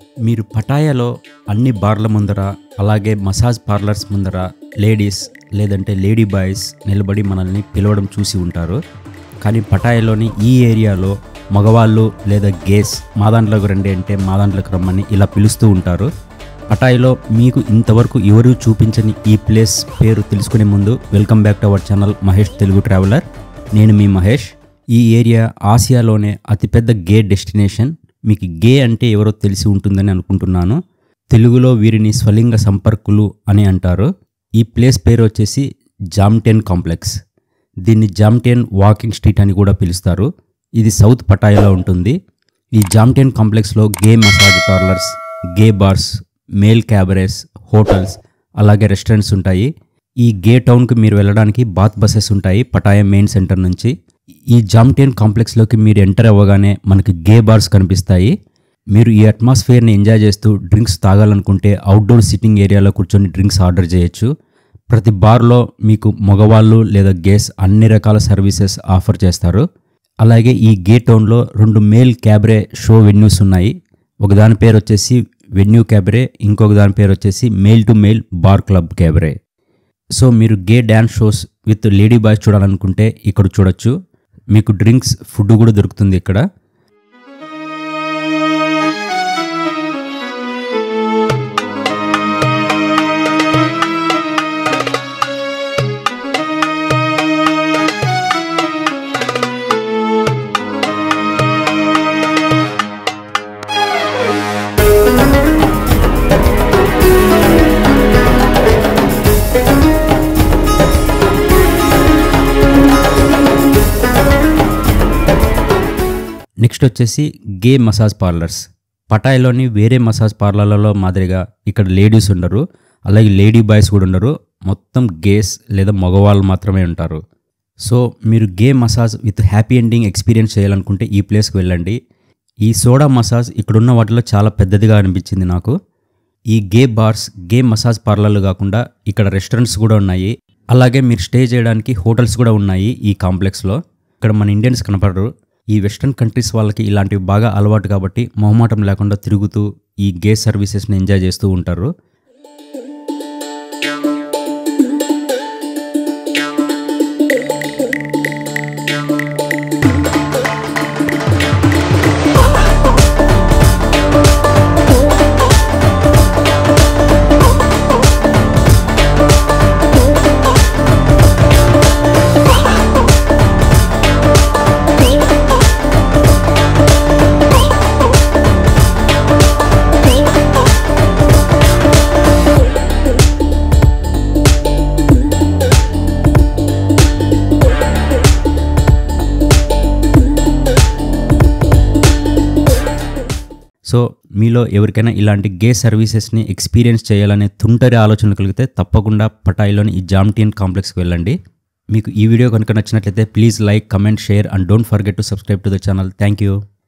మీరు పటాయాలో అన్ని బార్ల ముందర అలాగే మసాజ్ పార్లర్స్ ముందర లేడీస్ లేదంటే లేడీ బాయ్స్ నిలబడి మనల్ని పిలవడం చూసి ఉంటారు కానీ పటాయాలోని ఈ ఏరియాలో మగవాళ్ళు లేదా గేస్ మా దాంట్లోకి రండి అంటే మా దాంట్లోకి రమ్మని ఇలా పిలుస్తూ ఉంటారు పటాయిలో మీకు ఇంతవరకు ఎవరు చూపించని ఈ ప్లేస్ పేరు తెలుసుకునే ముందు welcome back to our channel Mahesh Telugu traveller నేను మీ మహేష్ ఈ ఏరియా ఆసియాలోనే అతిపెద్ద గే డెస్టినేషన్ మీకు గే అంటే ఎవరో తెలిసి ఉంటుందని అనుకుంటున్నాను తెలుగులో వీరిని స్వలింగ సంపర్కులు అని అంటారు ఈ ప్లేస్ పేరు వచ్చేసి జామ్టెన్ కాంప్లెక్స్ దీన్ని జామ్టెన్ వాకింగ్ స్ట్రీట్ అని కూడా పిలుస్తారు ఇది సౌత్ పటాయాలో ఉంటుంది ఈ జామ్టెన్ కాంప్లెక్స్లో gay massage parlours gay bars male cabarets hotels అలాగే రెస్టారెంట్స్ ఉంటాయి ఈ గే టౌన్కి మీరు వెళ్ళడానికి బాత్ బస్సెస్ ఉంటాయి పటాయా మెయిన్ సెంటర్ నుంచి ఈ జామ్టెన్ కాంప్లెక్స్లోకి మీరు ఎంటర్ అవ్వగానే మనకి గే బార్స్ కనిపిస్తాయి మీరు ఈ అట్మాస్ఫియర్ని ఎంజాయ్ చేస్తూ డ్రింక్స్ తాగాలనుకుంటే అవుట్డోర్ సిట్టింగ్ ఏరియాలో కూర్చొని డ్రింక్స్ ఆర్డర్ చేయొచ్చు ప్రతి బార్లో మీకు మగవాళ్ళు లేదా గేస్ అన్ని రకాల సర్వీసెస్ ఆఫర్ చేస్తారు అలాగే ఈ గే టౌన్లో రెండు మేల్ క్యాబరే షో వెన్యూస్ ఉన్నాయి ఒకదాని పేరు వచ్చేసి వెన్యూ క్యాబరే ఇంకొక దాని పేరు వచ్చేసి male to male bar club cabaret so మీరు gay dance shows with lady boys చూడాలనుకుంటే ఇక్కడ చూడొచ్చు మీకు డ్రింక్స్ ఫుడ్ కూడా దొరుకుతుంది ఇక్కడ నెక్స్ట్ వచ్చేసి గే మసాజ్ పార్లర్స్ పటాయిలోని వేరే మసాజ్ పార్లర్లలో మాదిరిగా ఇక్కడ లేడీస్ ఉండరు అలాగే లేడీ బాయ్స్ కూడా ఉండరు మొత్తం గేస్ లేదా మగవాళ్ళు మాత్రమే ఉంటారు సో మీరు gay massage with happy ending experience చేయాలనుకుంటే ఈ ప్లేస్కి వెళ్ళండి ఈ సోడా మసాజ్ ఇక్కడున్న వాటిలో చాలా పెద్దదిగా అనిపించింది నాకు ఈ గే బార్స్ గే మసాజ్ పార్లర్లు కాకుండా ఇక్కడ రెస్టారెంట్స్ కూడా ఉన్నాయి అలాగే మీరు స్టే చేయడానికి హోటల్స్ కూడా ఉన్నాయి ఈ కాంప్లెక్స్లో ఇక్కడ మన ఇండియన్స్ కనపడరు ఈ వెస్ట్రన్ కంట్రీస్ వాళ్ళకి ఇలాంటివి బాగా అలవాటు కాబట్టి మొహమాటం లేకుండా తిరుగుతూ ఈ గే సర్వీసెస్ని ఎంజాయ్ చేస్తూ ఉంటారు సో మీలో ఎవరికైనా ఇలాంటి గే సర్వీసెస్ని ఎక్స్పీరియన్స్ చేయాలనే తుంటరి ఆలోచనలు కలిగితే తప్పకుండా పటాయిలోని ఈ జామ్టియన్ కాంప్లెక్స్కి వెళ్ళండి మీకు ఈ వీడియో కనుక నచ్చినట్లయితే please like comment share and don't forget to subscribe to the channel thank you